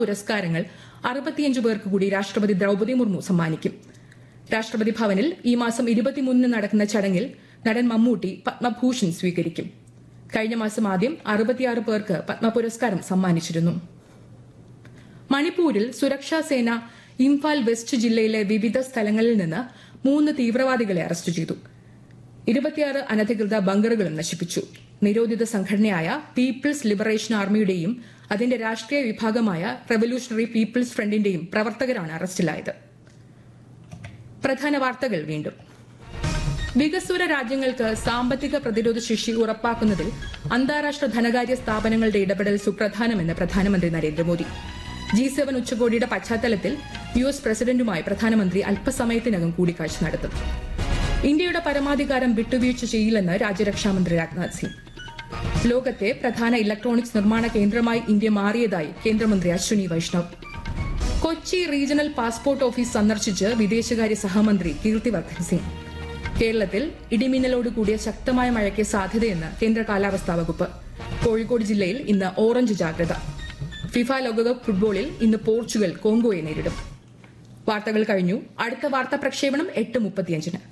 പുരസ്കാരങ്ങൾ അറുപത്തിയഞ്ച് പേർക്ക് കൂടി രാഷ്ട്രപതി ദ്രൌപദി മുർമു സമ്മാനിക്കും രാഷ്ട്രപതി ഭവനിൽ ഈ മാസം ഇരുപത്തിമൂന്നിന് നടക്കുന്ന ചടങ്ങിൽ നടൻ മമ്മൂട്ടി പത്മഭൂഷൺ സ്വീകരിക്കും കഴിഞ്ഞ മാസം ആദ്യം അറുപത്തിയാറ് പേർക്ക് പത്മ പുരസ്കാരം സമ്മാനിച്ചിരുന്നു മണിപ്പൂരിൽ സുരക്ഷാ സേന ഇംഫാൽ വെസ്റ്റ് ജില്ലയിലെ വിവിധ സ്ഥലങ്ങളിൽ നിന്ന് മൂന്ന് തീവ്രവാദികളെ അറസ്റ്റ് ചെയ്തു ഇരുപത്തിയാറ് അനധികൃത ബങ്കറുകളും നശിപ്പിച്ചു നിരോധിത സംഘടനയായ പീപ്പിൾസ് ലിബറേഷൻ ആർമിയുടെയും അതിന്റെ രാഷ്ട്രീയ വിഭാഗമായ റവല്യൂഷണറി പീപ്പിൾസ് ഫ്രണ്ടിന്റെയും പ്രവർത്തകരാണ് അറസ്റ്റിലായത് പ്രധാന വാർത്തകൾ വീണ്ടും വികസ്വര രാജ്യങ്ങൾക്ക് സാമ്പത്തിക പ്രതിരോധ ശേഷി ഉറപ്പാക്കുന്നതിൽ അന്താരാഷ്ട്ര ധനകാര്യ സ്ഥാപനങ്ങളുടെ ഇടപെടൽ സുപ്രധാനമെന്ന് പ്രധാനമന്ത്രി നരേന്ദ്രമോദി ജി സെവൻ ഉച്ചകോടിയുടെ പശ്ചാത്തലത്തിൽ യു എസ് പ്രസിഡന്റുമായി പ്രധാനമന്ത്രി അല്പസമയത്തിനകം കൂടിക്കാഴ്ച നടത്തും ഇന്ത്യയുടെ പരമാധികാരം വിട്ടുവീഴ്ച ചെയ്യില്ലെന്ന് രാജ്യരക്ഷാമന്ത്രി രാജ്നാഥ് സിംഗ് ലോകത്തെ പ്രധാന ഇലക്ട്രോണിക്സ് നിർമ്മാണ കേന്ദ്രമായി ഇന്ത്യ മാറിയതായി കേന്ദ്രമന്ത്രി Ashwini Vaishnaw Kochi regional passport office സന്ദർശിച്ച് വിദേശകാര്യ സഹമന്ത്രി കീർത്തിവർദ്ധൻ സിംഗ് കേരളത്തിൽ ഇടിമിന്നലോട് കൂടിയ ശക്തമായ മഴയ്ക്ക് സാധ്യതയെന്ന് കേന്ദ്ര കാലാവസ്ഥാ വകുപ്പ് കോഴിക്കോട് ജില്ലയിൽ ഇന്ന് ഓറഞ്ച് ജാഗ്രത ഫിഫ ലോകകപ്പ് ഫുട്ബോളിൽ ഇന്ന് പോർച്ചുഗൽ കോങ്കോയെ നേരിടും വാർത്തകൾ കഴിഞ്ഞു അടുത്ത വാർത്താ പ്രക്ഷേപണം എട്ട് മുപ്പത്തിയഞ്ചിന്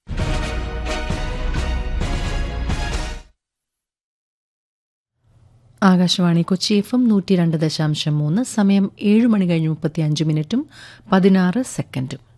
ആകാശവാണി കൊച്ചി എഫ് എം നൂറ്റി രണ്ട് ദശാംശം മൂന്ന് സമയം ഏഴ് മണി കഴിഞ്ഞ് മുപ്പത്തി അഞ്ച് മിനിറ്റും പതിനാറ് സെക്കൻഡും